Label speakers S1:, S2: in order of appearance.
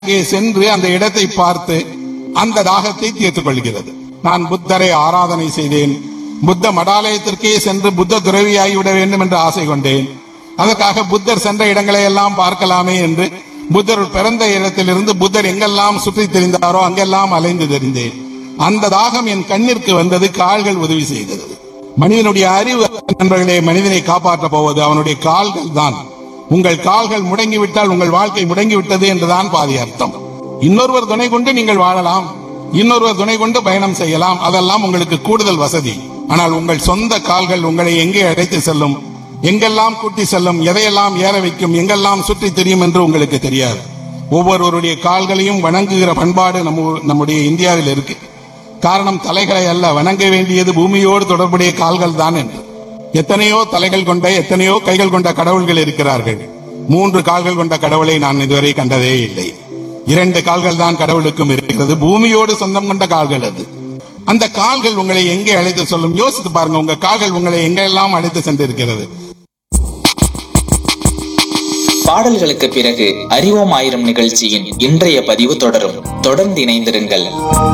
S1: அங்கே சென்று அந்த இடத்தை பார்த்து அந்த தாகத்தை தீர்த்துக் கொள்கிறது நான் புத்தரை ஆராதனை செய்தேன் புத்த மடாலயத்திற்கே சென்று புத்த துறவியாகிவிட வேண்டும் என்று ஆசை கொண்டேன் அதற்காக புத்தர் சென்ற இடங்களை எல்லாம் பார்க்கலாமே என்று புத்தர் பிறந்த இடத்திலிருந்து புத்தர் எங்கெல்லாம் சுற்றி தெரிந்தாரோ அங்கெல்லாம் அலைந்து தெரிந்தேன் அந்த தாகம் என் கண்ணிற்கு வந்தது கால்கள் உதவி செய்தது மனிதனுடைய அறிவு நண்பர்களே மனிதனை காப்பாற்றப் போவது அவனுடைய கால்கள் தான் உங்கள் கால்கள் முடங்கிவிட்டால் உங்கள் வாழ்க்கை முடங்கிவிட்டது என்றுதான் பாதி அர்த்தம் இன்னொருவர் துணை கொண்டு நீங்கள் வாழலாம் இன்னொருவர் துணை கொண்டு பயணம் செய்யலாம் அதெல்லாம் உங்களுக்கு கூடுதல் வசதி ஆனால் உங்கள் சொந்த கால்கள் உங்களை எங்கே அழைத்து செல்லும் எங்கெல்லாம் கூட்டி செல்லும் எதையெல்லாம் ஏற வைக்கும் எங்கெல்லாம் சுற்றி தெரியும் என்று உங்களுக்கு தெரியாது ஒவ்வொருவருடைய கால்களையும் வணங்குகிற பண்பாடு நம்ம நம்முடைய இந்தியாவில் இருக்கு காரணம் தலைகளை அல்ல வணங்க வேண்டியது பூமியோடு தொடர்புடைய கால்கள் தான் என்று எத்தனையோ தலைகள் கொண்ட எத்தனையோ கைகள் கொண்ட கடவுள்கள் இருக்கிறார்கள் மூன்று கால்கள் கொண்ட கடவுளை நான் இதுவரை கண்டதே இல்லை இரண்டு கால்கள் தான் கடவுளுக்கும் இருக்கிறது பூமியோடு சொந்தம் கொண்ட கால்கள் அது அந்த கால்கள் உங்களை எங்கே அழைத்து சொல்லும் யோசித்து பாருங்க உங்க கால்கள் உங்களை எங்கெல்லாம் அழைத்து சென்றிருக்கிறது
S2: பாடல்களுக்கு பிறகு அறிவோம் ஆயிரம் நிகழ்ச்சியின் இன்றைய பதிவு தொடரும் தொடர்ந்து இணைந்திருங்கள்